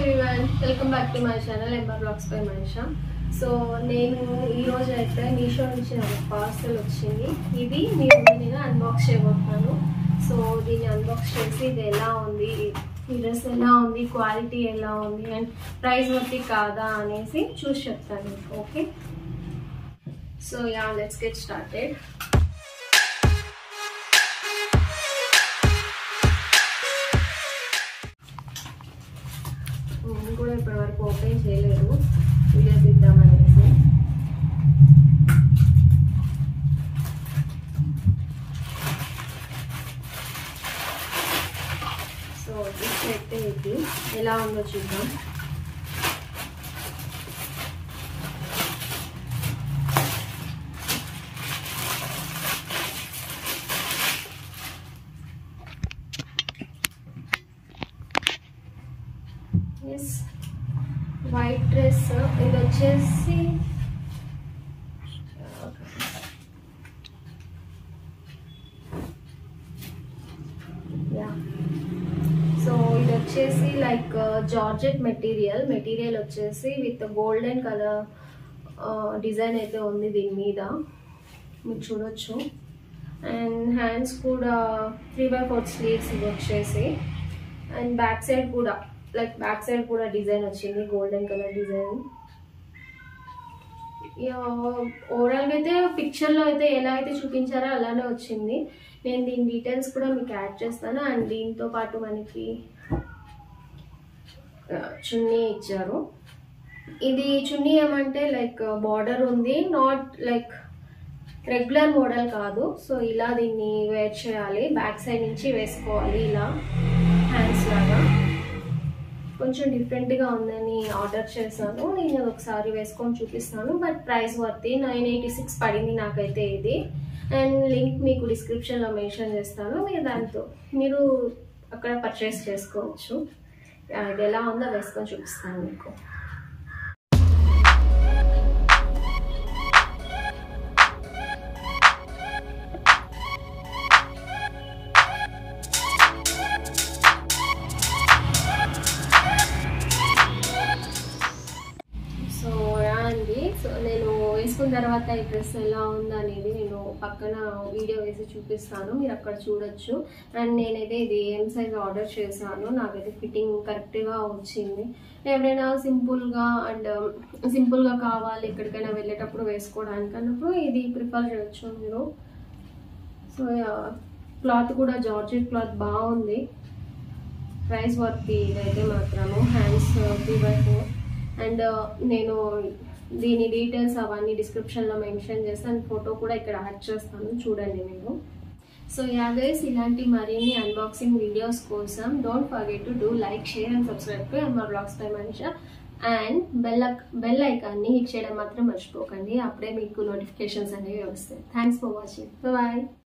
everyone welcome back to my channel ember vlogs by Manisha so నేను ఈ రోజు అయితే మీషో నుంచి నాకు పార్సల్ వచ్చింది ఇది మీ ముందు నేను అన్బాక్స్ చేయబోతున్నాను సో దీన్ని అన్బాక్స్ చేసి ఇది ఎలా ఉంది ఈ డ్రెస్ ఎలా ఉంది క్వాలిటీ ఎలా ఉంది అండ్ ప్రైస్ బట్టి కాదా అనేసి చూసి చెప్తాను మీకు okay so yeah let's get started నేను కూడా ఇప్పటి వరకు ఓపెన్ చేయలేదు వీడియో తీద్దామనేసి సో గిఫ్ట్ అయితే ఇది ఎలా ఉందో చూద్దాం ఎస్ వైట్ డ్రెస్ ఇది వచ్చేసి యా సో ఇది వచ్చేసి లైక్ జార్జెట్ మెటీరియల్ మెటీరియల్ వచ్చేసి విత్ గోల్డెన్ కలర్ డిజైన్ అయితే ఉంది దీని మీద మీరు చూడొచ్చు అండ్ హ్యాండ్స్ కూడా త్రీ బై ఫోర్ స్లీవ్స్ ఇది వచ్చేసి అండ్ బ్యాక్ సైడ్ కూడా లైక్ బ్యాక్ సైడ్ కూడా డిజైన్ వచ్చింది గోల్డెన్ కలర్ డిజైన్ ఓవరాల్గా అయితే పిక్చర్లో అయితే ఎలా అయితే చూపించారో అలానే వచ్చింది నేను దీని డీటెయిల్స్ కూడా మీకు యాడ్ చేస్తాను అండ్ దీంతో పాటు మనకి ఆ, చున్నీ ఇచ్చారు ఇది చున్నీ ఏమంటే లైక్ బార్డర్ ఉంది నాట్ లైక్ రెగ్యులర్ మోడల్ కాదు సో ఇలా దీన్ని వేర్ చేయాలి బ్యాక్ సైడ్ నుంచి వేసుకోవాలి ఇలా హ్యాండ్స్ లాగా కొంచెం డిఫరెంట్గా ఉందని ఆర్డర్ చేశాను నేను అది ఒకసారి వేసుకొని చూపిస్తాను but price worthy nine eighty six పడింది నాకైతే ఇది అండ్ లింక్ మీకు డిస్క్రిప్షన్లో మెన్షన్ చేస్తాను మీరు దాంతో మీరు అక్కడ పర్చేస్ చేసుకోవచ్చు అది ఎలా ఉందో వేసుకొని చూపిస్తాను మీకు సో యా అండి సో నేను వేసుకున్న తర్వాత ఈ డ్రెస్ ఎలా ఉంది అనేది నేను పక్కన వీడియో వేసి చూపిస్తాను మీరు అక్కడ చూడొచ్చు అండ్ నేనైతే ఇది ఏం సైజ్ ఆర్డర్ చేశాను నాకైతే ఫిట్టింగ్ కరెక్ట్గా వచ్చింది ఎవరైనా సింపుల్గా అండ్ సింపుల్గా కావాలి ఎక్కడికైనా వెళ్ళేటప్పుడు వేసుకోవడానికి అన్నప్పుడు ఇది ప్రిఫర్ చేయొచ్చు మీరు సో క్లాత్ కూడా జార్జెట్ క్లాత్ బాగుంది ప్రైస్ వర్త్ ఇదైతే మాత్రము hands three by four and నేను దీని డీటెయిల్స్ అవన్నీ డిస్క్రిప్షన్లో మెన్షన్ చేస్తాను ఫోటో కూడా ఇక్కడ యాడ్ చేస్తాను చూడండి మీరు సో యాగైస్ ఇలాంటి మరిన్ని అన్బాక్సింగ్ వీడియోస్ కోసం don't forget to do like share and subscribe to MR blogs by Manisha and bell bell ఐకాన్ని హిట్ చేయడం మాత్రం మర్చిపోకండి అప్పుడే మీకు నోటిఫికేషన్స్ అనేవి వస్తాయి థ్యాంక్స్ ఫర్ వాచింగ్ బాయ్